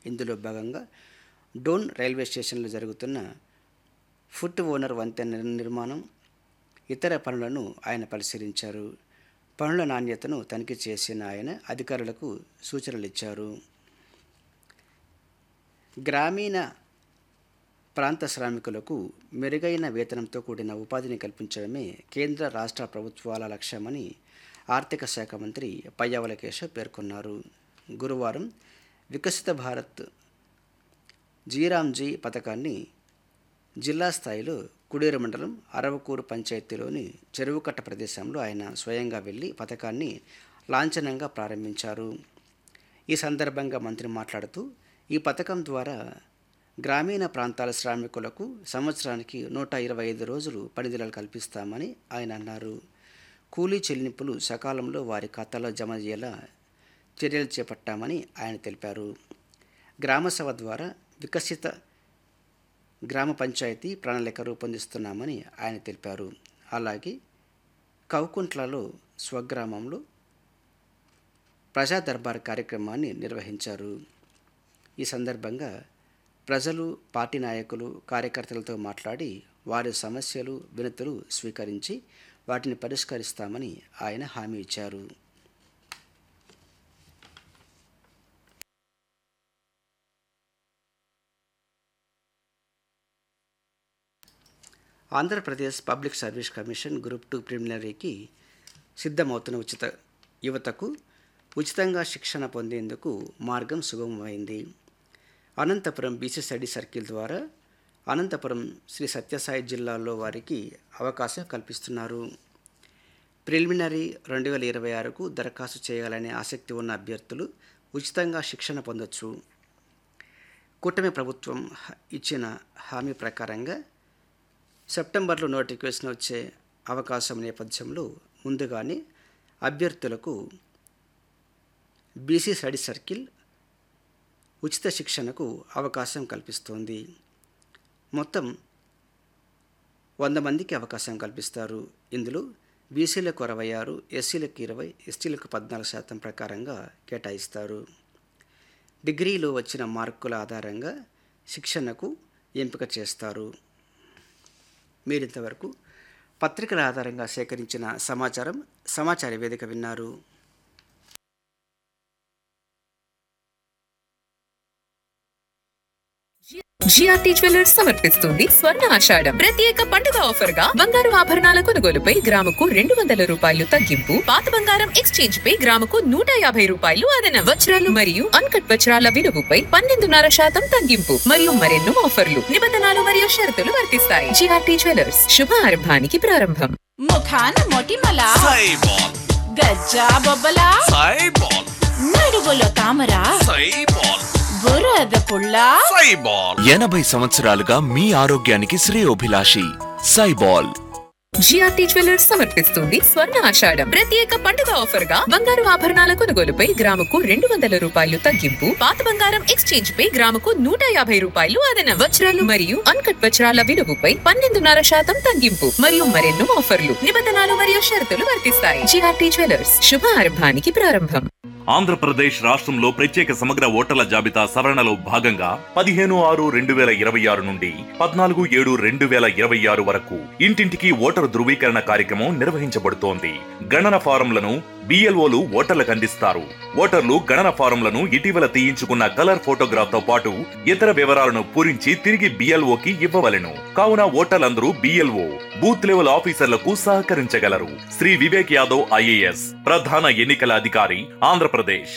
ఇందులో భాగంగా డోన్ రైల్వే స్టేషన్లో జరుగుతున్న ఫుట్ ఓనర్ వంతెన నిర్మాణం ఇతర పనులను ఆయన పరిశీలించారు పనుల నాణ్యతను తనిఖీ చేసిన ఆయన అధికారులకు సూచనలు ఇచ్చారు గ్రామీణ ప్రాంత శ్రామికులకు మెరుగైన వేతనంతో కూడిన ఉపాధిని కల్పించడమే కేంద్ర రాష్ట్ర ప్రభుత్వాల లక్ష్యమని ఆర్థిక శాఖ మంత్రి పయ్యావుల కేశవ్ పేర్కొన్నారు గురువారం వికసిత భారత్ జీరాంజీ పథకాన్ని జిల్లా స్థాయిలో కుడేరు మండలం అరవకూరు పంచాయతీలోని చెరువుకట్ట ప్రదేశంలో ఆయన స్వయంగా వెళ్ళి పథకాన్ని లాంఛనంగా ప్రారంభించారు ఈ సందర్భంగా మంత్రి మాట్లాడుతూ ఈ పథకం ద్వారా గ్రామీణ ప్రాంతాల శ్రామికులకు సంవత్సరానికి నూట ఇరవై ఐదు రోజులు పనిదినాలు కల్పిస్తామని ఆయన అన్నారు కూలీ చెల్లింపులు సకాలంలో వారి ఖాతాలో జమ అయ్యేలా చర్యలు చేపట్టామని ఆయన తెలిపారు గ్రామసభ ద్వారా వికసిత గ్రామ పంచాయతీ ప్రణాళిక రూపొందిస్తున్నామని ఆయన తెలిపారు అలాగే కౌకుంట్లలో స్వగ్రామంలో ప్రజా దర్బార్ కార్యక్రమాన్ని నిర్వహించారు ఈ సందర్భంగా ప్రజలు పార్టీ నాయకులు కార్యకర్తలతో మాట్లాడి వారి సమస్యలు వినతులు స్వీకరించి వాటిని పరిష్కరిస్తామని ఆయన హామీ ఇచ్చారు Andhra Pradesh public service commission group two ప్రిలిమినరీకి సిద్ధమవుతున్న ఉచిత యువతకు ఉచితంగా శిక్షణ పొందేందుకు మార్గం సుగమమైంది అనంతపురం బీసీ స్టడీ సర్కిల్ ద్వారా అనంతపురం శ్రీ సత్యసాయి జిల్లాలో వారికి అవకాశం కల్పిస్తున్నారు ప్రిలిమినరీ రెండు వేల ఇరవై ఆరుకు దరఖాస్తు చేయాలనే ఆసక్తి ఉన్న అభ్యర్థులు ఉచితంగా శిక్షణ పొందొచ్చు కూటమి ప్రభుత్వం హ- ఇచ్చిన హామీ ప్రకారంగా సెప్టెంబర్లో నోటిఫికేషన్ వచ్చే అవకాశం నేపథ్యంలో ముందుగానే అభ్యర్థులకు బీసీ స్టడీ సర్కిల్ ఉచిత శిక్షణకు అవకాశం కల్పిస్తోంది మొత్తం వంద మందికి అవకాశం కల్పిస్తారు ఇందులో బీసీలకు అరవై ఆరు ఎస్సీలకు ఇరవై ఎస్టీలకు పద్నాలుగు శాతం ప్రకారంగా కేటాయిస్తారు డిగ్రీలో వచ్చిన మార్కుల ఆధారంగా శిక్షణకు ఎంపిక చేస్తారు మీరింతవరకు పత్రికల ఆధారంగా సేకరించిన సమాచారం సమాచార వేదిక విన్నారు జిఆర్టీ జ్యువెలర్స్ సమర్పిస్తుంది స్వర్ణ ఆషాఢం ప్రత్యేక పండుగ ఆఫర్ గా బంగారు ఆభరణాల కొనుగోలుపై గ్రాముకు రెండు వందల రూపాయలు తగ్గింపు పాత బంగారం ఎక్స్చేంజ్ పై గ్రాముకు నూట యాభై రూపాయలు అదన వజ్రాలు మరియు అన్కట్ వజ్రాల విలువపై పన్నెండున్నర శాతం తగ్గింపు మరియు మరెన్నో ఆఫర్లు నిబంధనలు మరియు షరతులు వర్తిస్తాయి జిఆర్టీ జ్యువెలర్స్ శుభ ఆరంభానికి ప్రారంభం ముఖాన మొటిమల సైబాల్ గజ్జా బొబ్బల సైబాల్ నడువులో తామర సైబాల్ బురద పుల్ల సైబాల్ ఎనభై సంవత్సరాలుగా మీ ఆరోగ్యానికి శ్రేయోభిలాషి సైబాల్ జిఆర్టీ జ్యువెలర్స్ సమర్పిస్తుంది స్వర్ణ ఆషాఢం ప్రత్యేక పండుగ ఆఫర్ గా బంగారు ఆభరణాల కొనుగోలుపై గ్రాముకు రెండు వందల రూపాయలు తగ్గింపు పాత బంగారం ఎక్స్చేంజ్ పై గ్రాముకు నూట యాభై రూపాయలు అదన వజ్రాలు మరియు అన్కట్ వజ్రాల విలువపై పన్నెండున్నర శాతం తగ్గింపు మరియు మరెన్నో ఆఫర్లు నిబంధనలు మరియు షరతులు వర్తిస్తాయి జిఆర్టీ జ్యువెలర్స్ శుభ ఆరంభానికి ప్రారంభం ఆంధ్రప్రదేశ్ రాష్ట్రంలో ప్రత్యేక సమగ్ర ఓటర్ల జాబితా సవరణలో భాగంగా పదిహేను ఆరు రెండు వేల ఇరవై ఆరు నుండి పద్నాలుగు ఏడు రెండు వేల ఇరవై ఆరు వరకు ఇంటింటికి ఓటరు ధృవీకరణ కార్యక్రమం నిర్వహించబడుతోంది గణన ఫారంలను బిఎల్ఓలు ఓటర్లకు అందిస్తారు ఓటర్లు గణన ఫారంలను ఇటీవల తీయించుకున్న కలర్ ఫోటోగ్రాఫ్ తో పాటు ఇతర వివరాలను పూరించి తిరిగి బిఎల్ఓకి ఇవ్వవలెను కావున ఓటర్లందరూ బిఎల్ఓ బూత్ లెవెల్ ఆఫీసర్లకు సహకరించగలరు శ్రీ వివేక్ యాదవ్ ఐఏఎస్ ప్రధాన ఎన్నికల అధికారి ఆంధ్రప్రదేశ్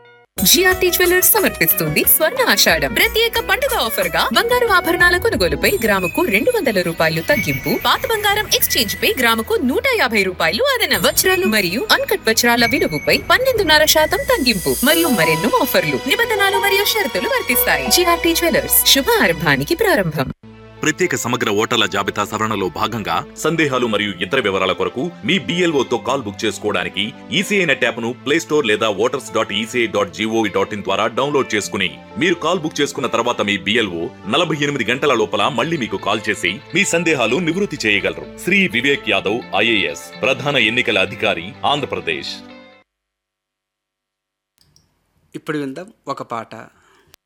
జిఆర్టీ జ్యువెలర్స్ సమర్పిస్తుంది స్వర్ణ ఆషాఢం ప్రత్యేక పండుగ ఆఫర్ గా బంగారు ఆభరణాల కొనుగోలుపై గ్రాముకు రెండు వందల రూపాయలు తగ్గింపు పాత బంగారం ఎక్స్చేంజ్ పై గ్రాముకు నూట యాభై రూపాయలు అదన వజ్రాలు మరియు అన్కట్ వజ్రాల విలువపై పన్నెండున్నర శాతం తగ్గింపు మరియు మరెన్నో ఆఫర్లు నిబంధనలు మరియు షరతులు వర్తిస్తాయి జిఆర్టీ జ్యువెలర్స్ శుభ ఆరంభానికి ప్రారంభం ప్రత్యేక సమగ్ర ఓటర్ల జాబితా సవరణలో భాగంగా సందేహాలు మరియు ఇతర వివరాల కొరకు మీ BLO తో కాల్ బుక్ చేసుకోవడానికి ఈసీఐ నెట్ యాప్ను ప్లే స్టోర్ లేదా voters dot ECI dot G O V dot in ద్వారా డౌన్లోడ్ చేసుకుని మీరు కాల్ బుక్ చేసుకున్న తర్వాత మీ బిఎల్ఓ నలభై ఎనిమిది గంటల లోపల మళ్ళీ మీకు కాల్ చేసి మీ సందేహాలు నివృత్తి చేయగలరు శ్రీ వివేక్ యాదవ్ ఐఏఎస్ ప్రధాన ఎన్నికల అధికారి ఆంధ్రప్రదేశ్ ఇప్పుడు విందాం ఒక పాట